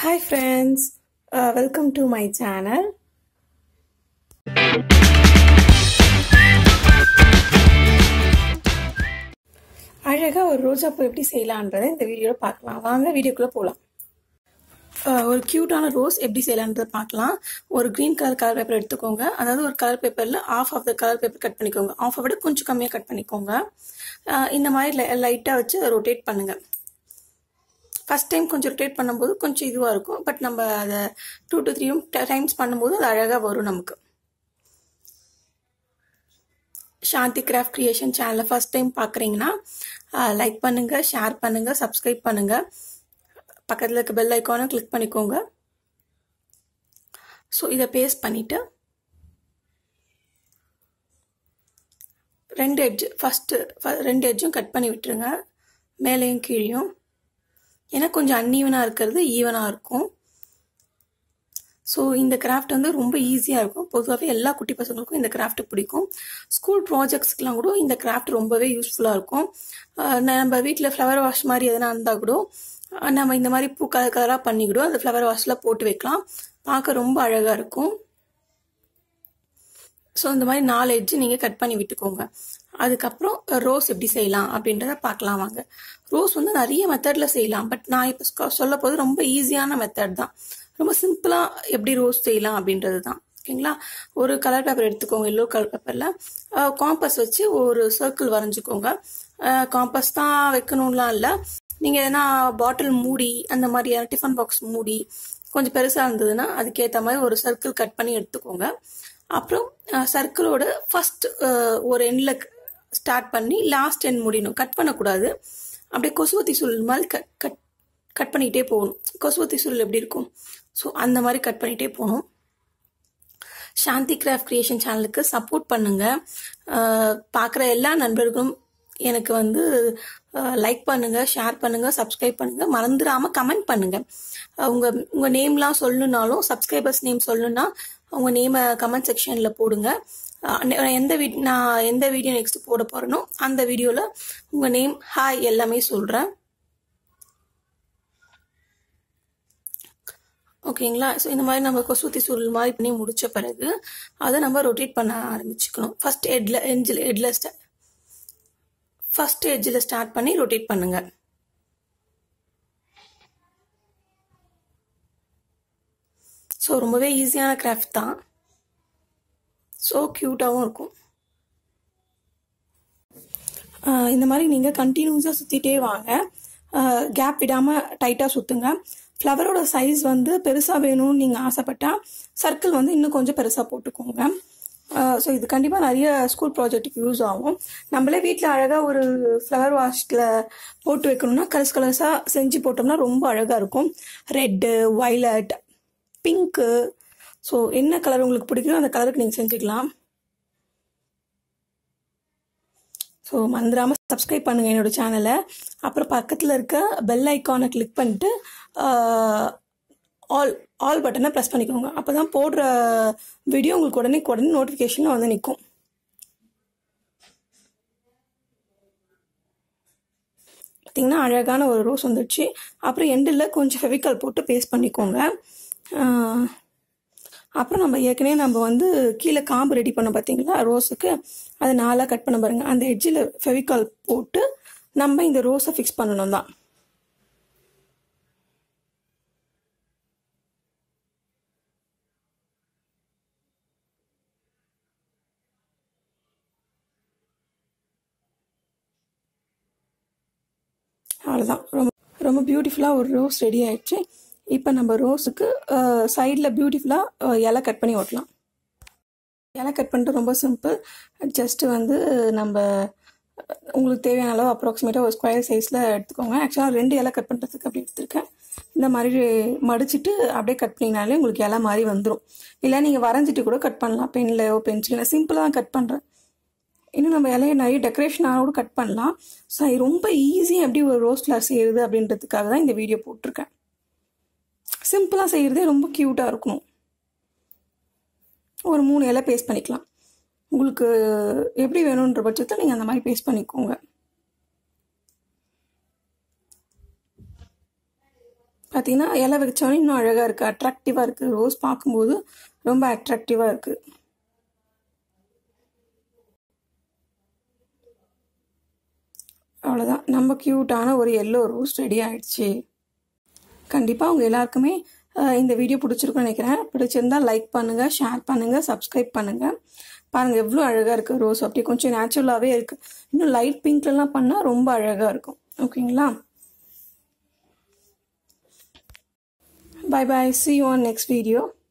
Hi friends, uh, welcome to my channel. அழகாக ஒரு ரோஜாப்பூ எப்படி செய்யலான்றதை இந்த வீடியோவில் பார்க்கலாம் வாங்க வீடியோக்குள்ளே போகலாம் ஒரு க்யூட்டான ரோஸ் எப்படி செய்யலான்றதை பார்க்கலாம் ஒரு க்ரீன் கலர் கலர் பேப்பர் எடுத்துக்கோங்க அதாவது ஒரு கலர் பேப்பரில் half of the colour paper cut பண்ணிக்கோங்க ஆஃப் விட கொஞ்சம் கம்மியாக கட் பண்ணிக்கோங்க அஹ் இந்த மாதிரி லைட்டாக வச்சு ரொட்டேட் பண்ணுங்கள் ஃபஸ்ட் டைம் கொஞ்சம் ரொட்டேட் பண்ணும்போது கொஞ்சம் இதுவாக இருக்கும் பட் நம்ம அதை டூ டு த்ரீ டைம்ஸ் பண்ணும்போது அது அழகாக வரும் நமக்கு சாந்தி கிராஃப்ட் கிரியேஷன் சேனலை ஃபஸ்ட் டைம் பார்க்குறீங்கன்னா லைக் பண்ணுங்கள் ஷேர் பண்ணுங்கள் சப்ஸ்கிரைப் பண்ணுங்கள் பக்கத்தில் இருக்க பெல் ஐக்கானை கிளிக் பண்ணிக்கோங்க ஸோ இதை பேஸ்ட் பண்ணிவிட்டு ரெண்டு எட்ஜ் ஃபஸ்ட்டு ரெண்டு எட்ஜும் கட் பண்ணி விட்டுருங்க மேலேயும் கீழேயும் ஏன்னா கொஞ்சம் அன்ஈவனாக இருக்கிறது ஈவனாக இருக்கும் ஸோ இந்த கிராஃப்ட் வந்து ரொம்ப ஈஸியாக இருக்கும் பொதுவாகவே எல்லா குட்டி பசங்களுக்கும் இந்த கிராஃப்ட் பிடிக்கும் ஸ்கூல் ப்ராஜெக்ட்ஸ்க்கெலாம் கூட இந்த கிராஃப்ட் ரொம்பவே யூஸ்ஃபுல்லாக இருக்கும் நம்ம வீட்டில் ஃப்ளவர் வாஷ் மாதிரி எதனா இருந்தால் கூட நம்ம இந்த மாதிரி பூ கலர் கலராக பண்ணிக்கிடும் அந்த ஃப்ளவர் வாஷில் போட்டு வைக்கலாம் பார்க்க ரொம்ப அழகாக இருக்கும் ஸோ இந்த மாதிரி நாலு எட்ஜு நீங்கள் கட் பண்ணி விட்டுக்கோங்க அதுக்கப்புறம் ரோஸ் எப்படி செய்யலாம் அப்படின்றத பார்க்கலாம் வாங்க ரோஸ் வந்து நிறைய மெத்தடில் செய்யலாம் பட் நான் இப்போ சொல்ல போது ரொம்ப ஈஸியான மெத்தட் தான் ரொம்ப சிம்பிளாக எப்படி ரோஸ் செய்யலாம் அப்படின்றது தான் ஓகேங்களா ஒரு கலர் பேப்பர் எடுத்துக்கோங்க எல்லோ கலர் பேப்பரில் காம்பஸ் வச்சு ஒரு சர்க்கிள் வரைஞ்சிக்கோங்க காம்பஸ் தான் வைக்கணும்லாம் இல்லை நீங்கள் எதனா பாட்டில் மூடி அந்த மாதிரி டிஃபன் பாக்ஸ் மூடி கொஞ்சம் பெருசாக இருந்ததுன்னா அதுக்கேற்ற மாதிரி ஒரு சர்க்கிள் கட் பண்ணி எடுத்துக்கோங்க அப்புறம் சர்க்கிளோட ஃபஸ்ட் ஒரு எண்டில் ஸ்டார்ட் பண்ணி லாஸ்ட் எண்ட் முடியணும் கட் பண்ணக்கூடாது அப்படியே கொசுவத்தி சுருள் மாதிரி கட் கட் கட் பண்ணிகிட்டே போகணும் கொசுவத்தி சுருள் எப்படி இருக்கும் ஸோ அந்த மாதிரி கட் பண்ணிகிட்டே போகணும் சாந்தி கிராஃப்ட் கிரியேஷன் சேனலுக்கு சப்போர்ட் பண்ணுங்கள் பார்க்குற எல்லா நண்பர்களும் எனக்கு வந்து லைக் பண்ணுங்கள் ஷேர் பண்ணுங்கள் சப்ஸ்கிரைப் பண்ணுங்கள் மறந்துடாமல் கமெண்ட் பண்ணுங்கள் உங்கள் உங்கள் நேம்லாம் சொல்லணுன்னாலும் சப்ஸ்கிரைபர்ஸ் நேம் சொல்லணுன்னா உங்கள் நேமை கமெண்ட் செக்ஷனில் போடுங்க எந்த வீ நான் எந்த வீடியோ நெக்ஸ்ட் போட போகிறேனோ அந்த வீடியோவில் உங்கள் நேம் ஹாய் எல்லாமே சொல்கிறேன் ஓகேங்களா ஸோ இந்த மாதிரி நம்ம கொசுத்தி சுருள் மாதிரி பண்ணி முடித்த பிறகு அதை நம்ம ரொட்டேட் பண்ண ஆரம்பிச்சுக்கணும் ஃபர்ஸ்ட் எட்ல எஞ்சில் எட்ல ஸ்டா ஃபர்ஸ்ட் எட்ஜில் ஸ்டார்ட் பண்ணி ரொட்டேட் பண்ணுங்க ஸோ ரொம்பவே ஈஸியான கிராஃப்ட் தான் ஸோ க்யூட்டாகவும் இருக்கும் இந்த மாதிரி நீங்கள் கண்டினியூஸாக சுற்றிட்டே வாங்க கேப் விடாமல் டைட்டாக சுற்றுங்க ஃப்ளவரோட சைஸ் வந்து பெருசாக வேணும்னு நீங்கள் ஆசைப்பட்டால் சர்க்கிள் வந்து இன்னும் கொஞ்சம் பெருசாக போட்டுக்கோங்க ஸோ இது கண்டிப்பாக நிறைய ஸ்கூல் ப்ராஜெக்ட்டுக்கு யூஸ் ஆகும் நம்மளே வீட்டில் அழகாக ஒரு ஃப்ளவர் வாஷில் போட்டு வைக்கணும்னா கலர்ஸ் கலர்ஸாக செஞ்சு போட்டோம்னா ரொம்ப அழகாக இருக்கும் ரெட்டு வைலட் பிங்க்கு ஸோ என்ன கலர் உங்களுக்கு பிடிக்குமோ அந்த கலருக்கு நீங்கள் செஞ்சுக்கலாம் ஸோ மறந்துடாமல் சப்ஸ்கிரைப் பண்ணுங்கள் என்னோட சேனலை அப்புறம் பக்கத்தில் இருக்க பெல் ஐக்கானை கிளிக் பண்ணிட்டு ஆல் ஆல் பட்டனை ப்ரெஸ் பண்ணிக்கோங்க அப்போ தான் போடுற வீடியோ உங்களுக்கு உடனே உடனே நோட்டிஃபிகேஷனில் வந்து நிற்கும் பார்த்திங்கன்னா அழகான ஒரு ரோஸ் வந்துடுச்சு அப்புறம் எண்டில் கொஞ்சம் ஃபெவிக்கல் போட்டு பேஸ்ட் பண்ணிக்கோங்க அப்புறம் நம்ம ஏற்கனவே நம்ம வந்து கீழே காம்பு ரெடி பண்ண பார்த்தீங்களா ரோஸுக்கு அதை நாலாக கட் பண்ண பாருங்கள் அந்த எட்ஜில் ஃபெவிகால் போட்டு நம்ம இந்த ரோஸை ஃபிக்ஸ் பண்ணணும் தான் அவ்வளோதான் ரொம்ப ரொம்ப பியூட்டிஃபுல்லாக ஒரு ரோஸ் ரெடி ஆயிடுச்சு இப்போ நம்ம ரோஸுக்கு சைடில் பியூட்டிஃபுல்லாக இலை கட் பண்ணி ஓட்டலாம் இலை கட் பண்ணிட்டு ரொம்ப சிம்பிள் ஜஸ்ட்டு வந்து நம்ம உங்களுக்கு தேவையான அளவு அப்ராக்சிமேட்டாக ஒரு ஸ்கொயர் சைஸில் எடுத்துக்கோங்க ஆக்சுவலாக ரெண்டு இலை கட் பண்ணுறதுக்கு அப்படி எடுத்திருக்கேன் இந்த மாதிரி மடிச்சுட்டு அப்படியே கட் பண்ணிங்கனாலே உங்களுக்கு இலை மாதிரி வந்துடும் இல்லை நீங்கள் வரைஞ்சிட்டு கூட கட் பண்ணலாம் பென்லையோ பென்சில் நான் சிம்பிளாக தான் கட் பண்ணுறேன் இன்னும் நம்ம இலையை நிறைய டெக்கரேஷனாக கூட கட் பண்ணலாம் ஸோ ரொம்ப ஈஸியாக எப்படி ஒரு ரோஸ் ஃப்ளவர் செய்யுது அப்படின்றதுக்காக தான் இந்த வீடியோ போட்டிருக்கேன் சிம்பிளாக செய்கிறதே ரொம்ப க்யூட்டாக இருக்கும் ஒரு மூணு இலை பேஸ்ட் பண்ணிக்கலாம் உங்களுக்கு எப்படி வேணுன்ற பட்சத்தில் நீங்கள் அந்த மாதிரி பேஸ்ட் பண்ணிக்கோங்க பார்த்தீங்கன்னா இலை வச்சோன்னே இன்னும் அழகாக இருக்குது அட்ராக்டிவாக இருக்குது ரோஸ் பார்க்கும்போது ரொம்ப அட்ராக்டிவாக இருக்குது அவ்வளோதான் நம்ம க்யூட்டான ஒரு எல்லோ ரோஸ் ரெடி ஆயிடுச்சு கண்டிப்பாக உங்கள் எல்லாருக்குமே அஹ், இந்த வீடியோ பிடிச்சிருக்குன்னு நினைக்கிறேன் பிடிச்சிருந்தா லைக் பண்ணுங்கள் ஷேர் பண்ணுங்கள் சப்ஸ்கிரைப் பண்ணுங்கள் பாருங்கள் எவ்வளோ அழகாக இருக்குது ரோஸ் அப்படியே கொஞ்சம் நேச்சுரலாகவே இருக்குது இன்னும் லைட் பிங்க்லலாம் பண்ணால் ரொம்ப அழகாக இருக்கும் ஓகேங்களா bye bye see you on next video